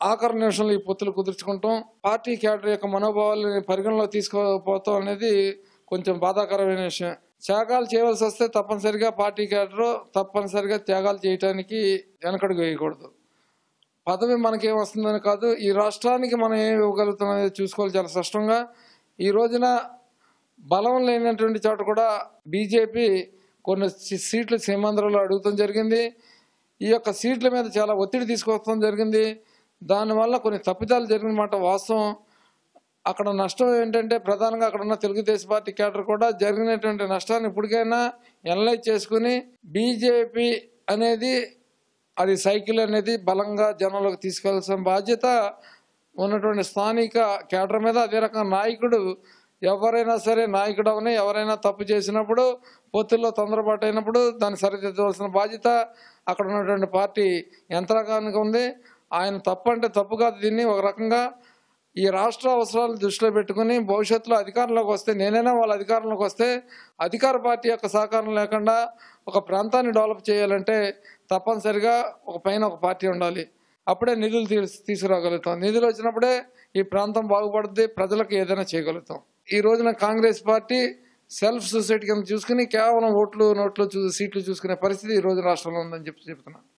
ఆఖరి నిమిషంలో ఈ పొత్తులు కుదుర్చుకుంటాం పార్టీ క్యాడర్ యొక్క మనోభావాలని పరిగణలో తీసుకోపోతాం అనేది కొంచెం బాధాకరమైన విషయం త్యాగాలు చేయవలసి వస్తే తప్పనిసరిగా పార్టీ క్యాడర్ తప్పనిసరిగా త్యాగాలు చేయడానికి వెనకడుగు వేయకూడదు పదవి మనకేం వస్తుందని కాదు ఈ రాష్ట్రానికి మనం ఏం ఇవ్వగలుగుతాం అనేది చూసుకోవాలి చాలా స్పష్టంగా ఈ రోజున బలం లేనటువంటి చోట కూడా బీజేపీ కొన్ని సీ- సీట్లు సీమాంధ్రలో అడుగుతాం జరిగింది ఈ యొక్క సీట్ల మీద చాలా ఒత్తిడి తీసుకొస్తాం జరిగింది దానివల్ల కొన్ని తప్పిదాలు జరిగిన మాట వాస్తవం అక్కడ నష్టం ఏంటంటే ప్రధానంగా అక్కడ ఉన్న తెలుగుదేశం పార్టీ క్యాడర్ కూడా జరిగినటువంటి నష్టాన్ని ఇప్పటికైనా ఎనలైజ్ చేసుకుని బీజేపీ అనేది అది సైకిల్ అనేది బలంగా జనంలోకి తీసుకెళ్లాల్సిన బాధ్యత ఉన్నటువంటి స్థానిక కేడర్ మీద అదే రకంగా నాయకుడు ఎవరైనా సరే నాయకుడు అవని ఎవరైనా తప్పు చేసినప్పుడు పొత్తుల్లో తొందరపాటు అయినప్పుడు దాన్ని సరిదిద్దవలసిన బాధ్యత అక్కడ ఉన్నటువంటి పార్టీ యంత్రాంగానికి ఉంది ఆయన తప్పు అంటే తప్పు కాదు దీన్ని ఒక రకంగా ఈ రాష్ట్ర అవసరాలు దృష్టిలో పెట్టుకుని భవిష్యత్తులో అధికారంలోకి వస్తే నేనైనా వాళ్ళ అధికారంలోకి వస్తే అధికార పార్టీ యొక్క సహకారం లేకుండా ఒక ప్రాంతాన్ని డెవలప్ చేయాలంటే తప్పనిసరిగా ఒక పైన ఒక పార్టీ ఉండాలి అప్పుడే నిధులు తీసు తీసుకురాగలుగుతాం నిధులు వచ్చినప్పుడే ఈ ప్రాంతం బాగుపడుద్ది ప్రజలకు ఏదైనా చేయగలుగుతాం ఈ రోజున కాంగ్రెస్ పార్టీ సెల్ఫ్ సొసైటీ కింద చూసుకుని కేవలం ఓట్లు నోట్లు చూ సీట్లు చూసుకునే పరిస్థితి ఈ రోజు రాష్ట్రంలో ఉందని చెప్పి చెప్తున్నా